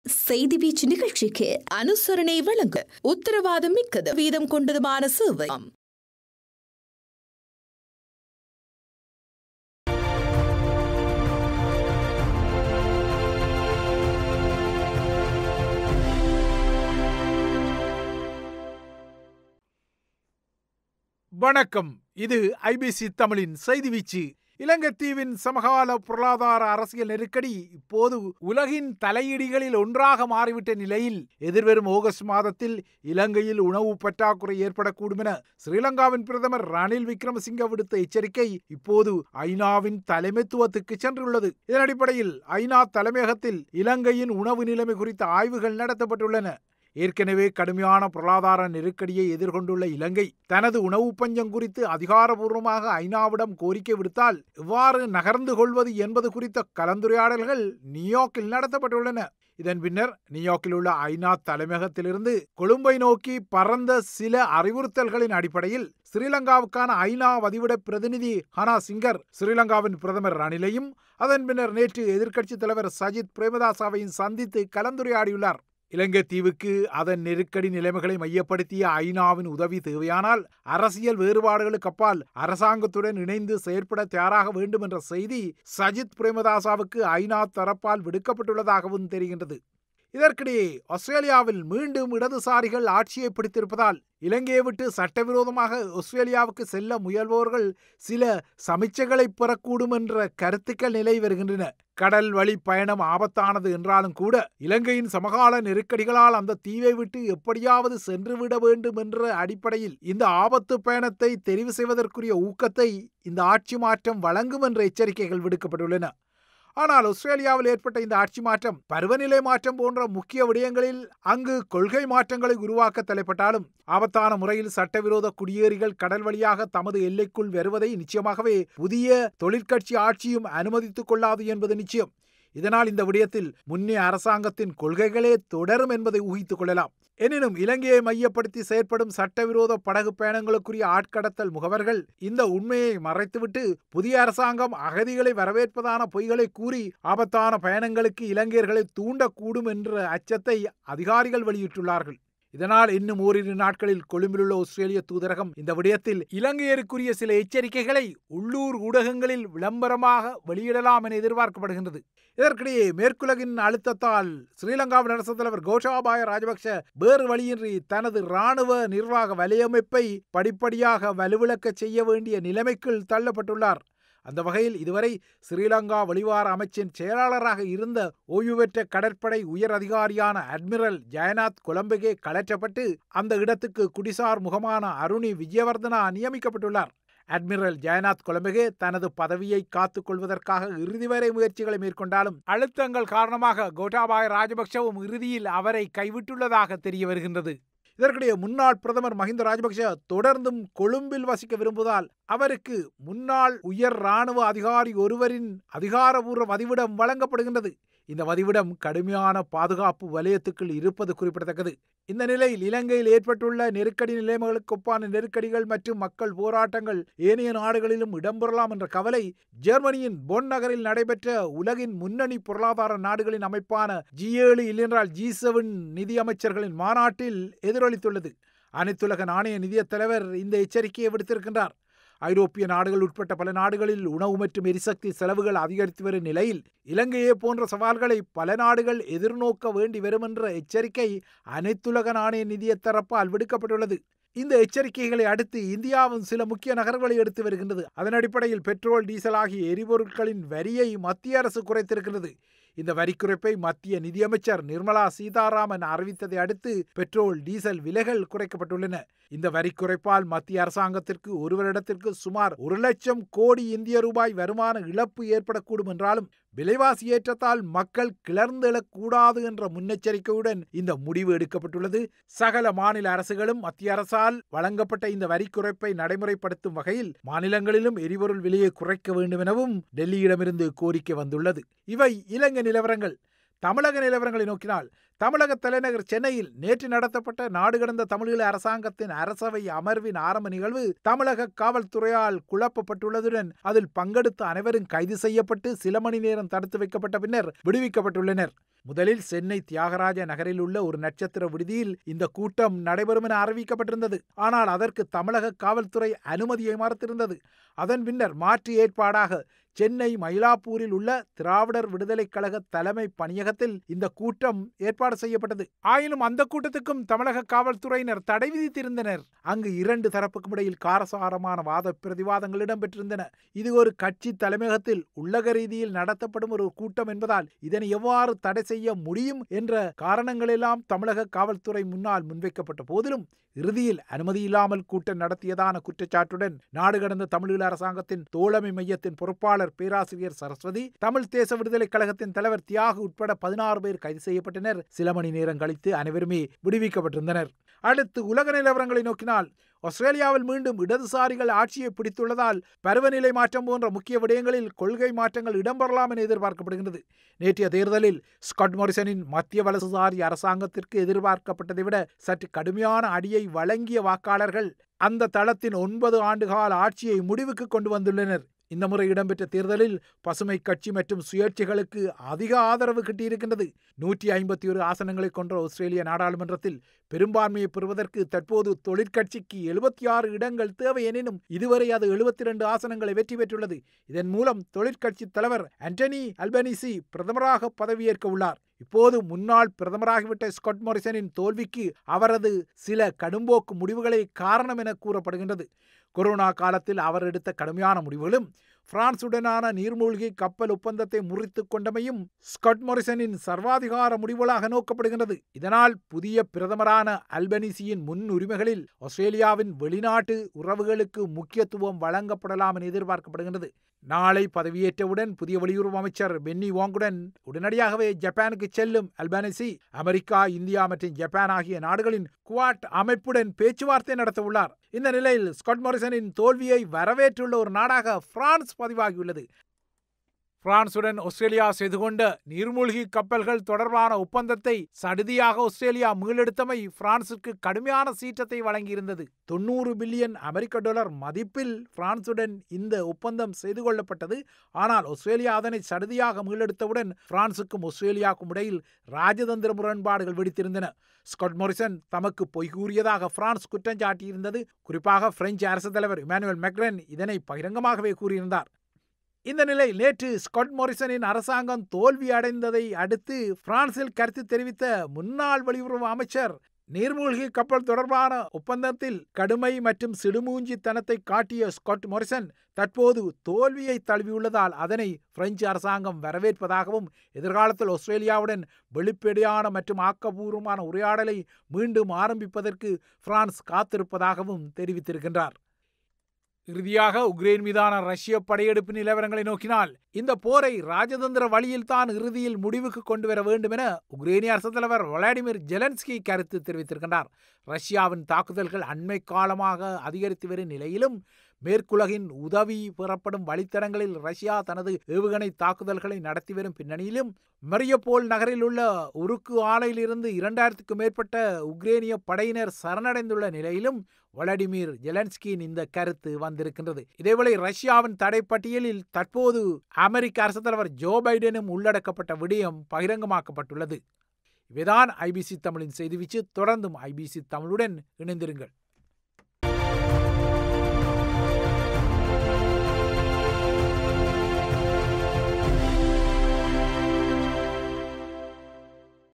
செய்தி வீச்சு நிகழ்ச்சிக்கு அனுசரணை வழங்க உத்தரவாதம் மிக்கது வீதம் கொண்டதுமான சேவை வணக்கம் இது ஐபிசி தமிழின் செய்தி வீச்சு இலங்கை தீவின் சமகால பொருளாதார அரசியல் நெருக்கடி இப்போது உலகின் தலையீடுகளில் ஒன்றாக மாறிவிட்ட நிலையில் எதிர்வரும் ஆகஸ்ட் மாதத்தில் இலங்கையில் உணவு பற்றாக்குறை ஏற்படக்கூடும் என ஸ்ரீலங்காவின் பிரதமர் ரணில் விக்ரமசிங்க விடுத்த எச்சரிக்கை இப்போது ஐநாவின் தலைமைத்துவத்துக்கு சென்றுள்ளது இதன் அடிப்படையில் ஐநா தலைமையகத்தில் இலங்கையின் உணவு நிலைமை குறித்த ஆய்வுகள் நடத்தப்பட்டுள்ளன ஏற்கனவே கடுமையான பொருளாதார நெருக்கடியை எதிர்கொண்டுள்ள இலங்கை தனது உணவு பஞ்சம் குறித்து அதிகாரபூர்வமாக ஐநாவிடம் கோரிக்கை விடுத்தால் எவ்வாறு நகர்ந்து கொள்வது என்பது குறித்த கலந்துரையாடல்கள் நியூயார்க்கில் நடத்தப்பட்டுள்ளன இதன் பின்னர் நியூயார்க்கில் உள்ள ஐநா தலைமையகத்திலிருந்து கொழும்பை நோக்கி பறந்த சில அறிவுறுத்தல்களின் அடிப்படையில் ஸ்ரீலங்காவுக்கான ஐநா வதிவிட பிரதிநிதி ஹனா சிங்கர் ஸ்ரீலங்காவின் பிரதமர் ரணிலையும் அதன் பின்னர் நேற்று எதிர்க்கட்சித் தலைவர் சஜித் பிரேமதாசாவையும் சந்தித்து கலந்துரையாடியுள்ளார் இலங்கை தீவுக்கு அதன் நெருக்கடி நிலைமைகளை மையப்படுத்திய ஐநாவின் உதவி தேவையானால் அரசியல் வேறுபாடுகளுக்கு அப்பால் அரசாங்கத்துடன் இணைந்து செயற்பட தயாராக வேண்டும் என்ற செய்தி சஜித் பிரேமதாசாவுக்கு ஐநா தரப்பால் விடுக்கப்பட்டுள்ளதாகவும் தெரிகின்றது இதற்கிடையே ஆஸ்திரேலியாவில் மீண்டும் இடதுசாரிகள் ஆட்சியை பிடித்திருப்பதால் இலங்கையை விட்டு சட்டவிரோதமாக ஆஸ்திரேலியாவுக்கு செல்ல முயல்பவர்கள் சில சமிச்சைகளை பெறக்கூடும் என்ற கருத்துக்கள் நிலை வருகின்றன கடல் வழி பயணம் ஆபத்தானது என்றாலும் கூட இலங்கையின் சமகால நெருக்கடிகளால் அந்த தீவை விட்டு எப்படியாவது சென்றுவிட வேண்டும் என்ற அடிப்படையில் இந்த ஆபத்து பயணத்தை தெரிவு செய்வதற்குரிய ஊக்கத்தை இந்த ஆட்சி மாற்றம் வழங்கும் என்ற எச்சரிக்கைகள் விடுக்கப்பட்டுள்ளன ஆனால் ஆஸ்திரேலியாவில் ஏற்பட்ட இந்த ஆட்சி மாற்றம் பருவநிலை மாற்றம் போன்ற முக்கிய விடயங்களில் அங்கு கொள்கை மாற்றங்களை உருவாக்க தலைப்பட்டாலும் ஆபத்தான முறையில் சட்டவிரோத குடியேறிகள் கடல் வழியாக தமது எல்லைக்குள் வருவதை நிச்சயமாகவே புதிய தொழிற்கட்சி ஆட்சியும் அனுமதித்துக் கொள்ளாது என்பது நிச்சயம் இதனால் இந்த விடயத்தில் முன்னே அரசாங்கத்தின் கொள்கைகளே தொடரும் என்பதை ஊகித்துக் கொள்ளலாம் எனினும் இலங்கையை மையப்படுத்தி செயற்படும் சட்டவிரோத படகு பயணங்களுக்குரிய ஆட்கடத்தல் முகவர்கள் இந்த உண்மையை மறைத்துவிட்டு புதிய அரசாங்கம் அகதிகளை வரவேற்பதான பொய்களை கூறி ஆபத்தான பயணங்களுக்கு இலங்கையர்களை தூண்டக்கூடும் என்ற அச்சத்தை அதிகாரிகள் வெளியிட்டுள்ளார்கள் இதனால் இன்னும் ஓரிரு நாட்களில் கொழும்பிலுள்ள ஆஸ்திரேலிய தூதரகம் இந்த விடயத்தில் இலங்கையருக்குரிய சில எச்சரிக்கைகளை உள்ளூர் ஊடகங்களில் விளம்பரமாக வெளியிடலாம் என எதிர்பார்க்கப்படுகின்றது இதற்கிடையே மேற்குலகின் அழுத்தத்தால் ஸ்ரீலங்காவின் அரசு தலைவர் கோஷாபாய ராஜபக்ஷ வேறு வழியின்றி தனது இராணுவ நிர்வாக வலையமைப்பை படிப்படியாக வலுவிழக்க செய்ய வேண்டிய நிலைமைக்குள் தள்ளப்பட்டுள்ளார் அந்த வகையில் இதுவரை ஸ்ரீலங்கா வெளிவார அமைச்சின் செயலாளராக இருந்த ஓய்வு பெற்ற கடற்படை உயர் அதிகாரியான அட்மிரல் ஜெயநாத் கொலம்பகே கலற்றப்பட்டு அந்த இடத்துக்கு குடிசார் முகமான அருணி விஜயவர்தனா நியமிக்கப்பட்டுள்ளார் அட்மிரல் ஜெயநாத் கொலம்பகே தனது பதவியை காத்துக் கொள்வதற்காக இறுதி வரை முயற்சிகளை மேற்கொண்டாலும் அழுத்தங்கள் காரணமாக கோட்டாபாய ராஜபக்சவும் இறுதியில் அவரை கைவிட்டுள்ளதாக தெரிய வருகின்றது இதற்கிடையே முன்னாள் பிரதமர் மஹிந்த ராஜபக்ஷ தொடர்ந்தும் கொழும்பில் வசிக்க விரும்புவதால் அவருக்கு முன்னாள் உயர் இராணுவ அதிகாரி ஒருவரின் அதிகாரபூர்வ வதிவிடம் வழங்கப்படுகின்றது இந்த வதிவிடம் கடுமையான பாதுகாப்பு வலயத்துக்குள் இருப்பது குறிப்பிடத்தக்கது இந்த நிலையில் இலங்கையில் ஏற்பட்டுள்ள நெருக்கடி நிலைமைகளுக்கு ஒப்பான நெருக்கடிகள் மற்றும் மக்கள் போராட்டங்கள் ஏனைய நாடுகளிலும் இடம்பெறலாம் என்ற கவலை ஜெர்மனியின் பொன் நகரில் நடைபெற்ற உலகின் முன்னணி பொருளாதார நாடுகளின் அமைப்பான ஜி ஏழு இல்லென்றால் ஜி செவன் நிதி அமைச்சர்களின் மாநாட்டில் எதிரொலித்துள்ளது அனைத்துலக நாணய நிதிய தலைவர் இந்த எச்சரிக்கையை விடுத்திருக்கின்றார் ஐரோப்பிய நாடுகள் உட்பட்ட பல நாடுகளில் உணவு மற்றும் எரிசக்தி செலவுகள் அதிகரித்து வரும் நிலையில் இலங்கையே போன்ற சவால்களை பல நாடுகள் எதிர்நோக்க வேண்டி வரும் என்ற எச்சரிக்கை அனைத்துலக நாணய நிதிய தரப்பால் விடுக்கப்பட்டுள்ளது இந்த எச்சரிக்கைகளை அடுத்து இந்தியாவும் சில முக்கிய நகர்வுகளை எடுத்து வருகின்றது அதன் அடிப்படையில் பெட்ரோல் டீசல் ஆகிய எரிபொருட்களின் வரியை மத்திய அரசு குறைத்திருக்கிறது இந்த வரி குறைப்பை மத்திய நிதியமைச்சர் நிர்மலா சீதாராமன் அறிவித்ததை அடுத்து பெட்ரோல் டீசல் விலைகள் குறைக்கப்பட்டுள்ளன இந்த வரி குறைப்பால் மத்திய அரசாங்கத்திற்கு ஒரு வருடத்திற்கு சுமார் ஒரு லட்சம் கோடி இந்திய ரூபாய் வருமான இழப்பு ஏற்படக்கூடும் என்றாலும் விலைவாசி ஏற்றத்தால் மக்கள் கிளர்ந்தெழக்கூடாது என்ற முன்னெச்சரிக்கையுடன் இந்த முடிவு எடுக்கப்பட்டுள்ளது சகல மாநில அரசுகளும் மத்திய அரசால் வழங்கப்பட்ட இந்த வரி குறைப்பை நடைமுறைப்படுத்தும் வகையில் மாநிலங்களிலும் எரிபொருள் விலையை குறைக்க வேண்டும் எனவும் டெல்லியிடமிருந்து கோரிக்கை வந்துள்ளது இவை இலங்கை நிலவரங்கள் தமிழக நிலவரங்களை நோக்கினால் தமிழக தலைநகர் சென்னையில் நேற்று நடத்தப்பட்ட நாடு கடந்த தமிழீழ அரசாங்கத்தின் அரசவை அமர்வின் ஆரம்ப நிகழ்வு தமிழக காவல்துறையால் குழப்பப்பட்டுள்ளதுடன் அதில் பங்கெடுத்த அனைவரும் கைது செய்யப்பட்டு சில மணி நேரம் தடுத்து வைக்கப்பட்ட பின்னர் விடுவிக்கப்பட்டுள்ளனர் முதலில் சென்னை தியாகராஜ நகரில் உள்ள ஒரு நட்சத்திர விடுதியில் இந்த கூட்டம் நடைபெறும் என அறிவிக்கப்பட்டிருந்தது ஆனால் அதற்கு தமிழக காவல்துறை அனுமதியை மறுத்திருந்தது அதன் பின்னர் மாற்று ஏற்பாடாக சென்னை மயிலாப்பூரில் உள்ள திராவிடர் விடுதலைக் கழக தலைமை பணியகத்தில் இந்த கூட்டம் ஏற்பாடு செய்யப்பட்டது ஆயினும் அந்த கூட்டத்துக்கும் தமிழக காவல்துறையினர் தடை விதித்திருந்தனர் அங்கு இரண்டு தரப்புக்கும் இடையில் காரசாரமான வாத பிரதிவாதங்கள் இடம்பெற்றிருந்தன இது ஒரு கட்சி தலைமையகத்தில் உள்ளக ரீதியில் நடத்தப்படும் ஒரு கூட்டம் என்பதால் இதனை எவ்வாறு தடை செய்ய முடியும் என்ற காரணங்களெல்லாம் தமிழக காவல்துறை முன்னால் முன்வைக்கப்பட்ட போதிலும் இறுதியில் அனுமதி இல்லாமல் கூட்டம் நடத்தியதான குற்றச்சாட்டுடன் நாடு கடந்த தமிழீழ அரசாங்கத்தின் தோழமை மையத்தின் பொறுப்பாளர் பேராசிரியர் சரஸ்வதி தமிழ் தேச விடுதலைக் கழகத்தின் தலைவர் தியாகு உட்பட பதினாறு பேர் கைது செய்யப்பட்டனர் சில மணி நேரம் கழித்து அனைவருமே விடுவிக்கப்பட்டிருந்தனர் அடுத்து உலக நிலவரங்களை நோக்கினால் ஆஸ்திரேலியாவில் மீண்டும் இடதுசாரிகள் ஆட்சியை பிடித்துள்ளதால் பருவநிலை மாற்றம் போன்ற முக்கிய விடயங்களில் கொள்கை மாற்றங்கள் இடம்பெறலாம் என எதிர்பார்க்கப்படுகிறது நேற்றைய தேர்தலில் ஸ்காட் மோரிசனின் மத்திய வலதுசாரி அரசாங்கத்திற்கு எதிர்பார்க்கப்பட்டதை விட சற்று கடுமையான அடியை வழங்கிய வாக்காளர்கள் அந்த தளத்தின் ஒன்பது ஆண்டுகால ஆட்சியை முடிவுக்கு கொண்டு வந்துள்ளனர் இந்த முறை இடம்பெற்ற தேர்தலில் பசுமை கட்சி மற்றும் சுயேட்சைகளுக்கு அதிக ஆதரவு கிட்டியிருக்கின்றது நூற்றி ஐம்பத்தி ஒரு ஆசனங்களை கொண்ட ஆஸ்திரேலிய நாடாளுமன்றத்தில் பெரும்பான்மையை பெறுவதற்கு தற்போது தொழிற்கட்சிக்கு எழுபத்தி ஆறு இடங்கள் தேவை எனினும் இதுவரை அது எழுபத்தி இரண்டு ஆசனங்களை வெற்றி பெற்றுள்ளது இதன் மூலம் தொழிற்கட்சி தலைவர் ஆண்டனி அல்பனிசி பிரதமராக பதவியேற்க உள்ளார் இப்போது முன்னாள் பிரதமராகிவிட்ட ஸ்காட் மோரிசனின் தோல்விக்கு அவரது சில கடும்போக்கு முடிவுகளே காரணம் என கூறப்படுகின்றது கொரோனா காலத்தில் அவர் எடுத்த கடுமையான முடிவுகளும் பிரான்சுடனான நீர்மூழ்கி கப்பல் ஒப்பந்தத்தை முறித்து கொண்டமையும் ஸ்காட் மோரிசனின் சர்வாதிகார முடிவுகளாக நோக்கப்படுகின்றது இதனால் புதிய பிரதமரான அல்பனிசியின் முன் உரிமைகளில் ஆஸ்திரேலியாவின் வெளிநாட்டு உறவுகளுக்கு முக்கியத்துவம் வழங்கப்படலாம் என எதிர்பார்க்கப்படுகின்றது நாளை பதவியேற்றவுடன் புதிய வெளியுறவு அமைச்சர் பென்னி வாங்குடன் உடனடியாகவே ஜப்பானுக்கு செல்லும் அல்பானிசி அமெரிக்கா இந்தியா மற்றும் ஜப்பான் ஆகிய நாடுகளின் குவாட் அமைப்புடன் பேச்சுவார்த்தை நடத்த உள்ளார் இந்த நிலையில் ஸ்காட் மோரிசனின் தோல்வியை வரவேற்றுள்ள ஒரு நாடாக பிரான்ஸ் பதிவாகியுள்ளது பிரான்சுடன் ஆஸ்திரேலியா செய்து கொண்ட நீர்மூழ்கி கப்பல்கள் தொடர்பான ஒப்பந்தத்தை சடுதியாக ஆஸ்திரேலியா மீளெடுத்தமை பிரான்சுக்கு கடுமையான சீற்றத்தை வழங்கியிருந்தது தொண்ணூறு பில்லியன் அமெரிக்க டாலர் மதிப்பில் பிரான்சுடன் இந்த ஒப்பந்தம் செய்து கொள்ளப்பட்டது ஆனால் ஆஸ்திரேலியா அதனை சடுதியாக மீளெடுத்தவுடன் பிரான்சுக்கும் ஆஸ்திரேலியாவுக்கும் இடையில் ராஜதந்திர முரண்பாடுகள் வெடித்திருந்தன ஸ்காட் மோரிசன் தமக்கு பொய் கூறியதாக பிரான்ஸ் குற்றம் சாட்டியிருந்தது குறிப்பாக பிரெஞ்சு அரசு தலைவர் இமானுவேல் மெக்ரன் இதனை பகிரங்கமாகவே கூறியிருந்தார் இந்த நிலை நேற்று ஸ்காட் மோரிசனின் அரசாங்கம் தோல்வி அடைந்ததை அடுத்து பிரான்சில் கருத்து தெரிவித்த முன்னாள் வெளியுறவு அமைச்சர் நீர்மூழ்கி கப்பல் தொடர்பான ஒப்பந்தத்தில் கடுமை மற்றும் சிடுமூஞ்சித்தனத்தை காட்டிய ஸ்காட் மோரிசன் தற்போது தோல்வியை தழுவியுள்ளதால் அதனை பிரெஞ்சு அரசாங்கம் வரவேற்பதாகவும் எதிர்காலத்தில் ஆஸ்திரேலியாவுடன் வெளிப்படையான மற்றும் ஆக்கபூர்வமான உரையாடலை மீண்டும் ஆரம்பிப்பதற்கு பிரான்ஸ் காத்திருப்பதாகவும் தெரிவித்திருக்கின்றார் இறுதியாக உக்ரைன் மீதான ரஷ்ய படையெடுப்பு நிலவரங்களை நோக்கினால் இந்த போரை ராஜதந்திர வழியில் தான் இறுதியில் முடிவுக்கு கொண்டு வர வேண்டும் என உக்ரைனிய அரசு தலைவர் விளாடிமிர் ஜெலன்ஸ்கி கருத்து தெரிவித்திருக்கின்றார் ரஷ்யாவின் தாக்குதல்கள் அண்மை காலமாக அதிகரித்து வரும் நிலையிலும் மேற்குலகின் உதவி பெறப்படும் வழித்தடங்களில் ரஷ்யா தனது ஏவுகணை தாக்குதல்களை நடத்தி வரும் பின்னணியிலும் மரியப்போல் நகரில் உள்ள உருக்கு ஆலையிலிருந்து இரண்டாயிரத்துக்கும் மேற்பட்ட உக்ரேனிய படையினர் சரணடைந்துள்ள நிலையிலும் வளாடிமிர் ஜெலன்ஸ்கியின் இந்த கருத்து வந்திருக்கின்றது இதேவேளை ரஷ்யாவின் தடைப்பட்டியலில் தற்போது அமெரிக்க அரசு தலைவர் ஜோ பைடனும் உள்ளடக்கப்பட்ட விடயம் பகிரங்கமாக்கப்பட்டுள்ளது இவைதான் ஐபிசி தமிழின் செய்தி வீச்சு தொடர்ந்தும் ஐபிசி தமிழுடன் இணைந்திருங்கள்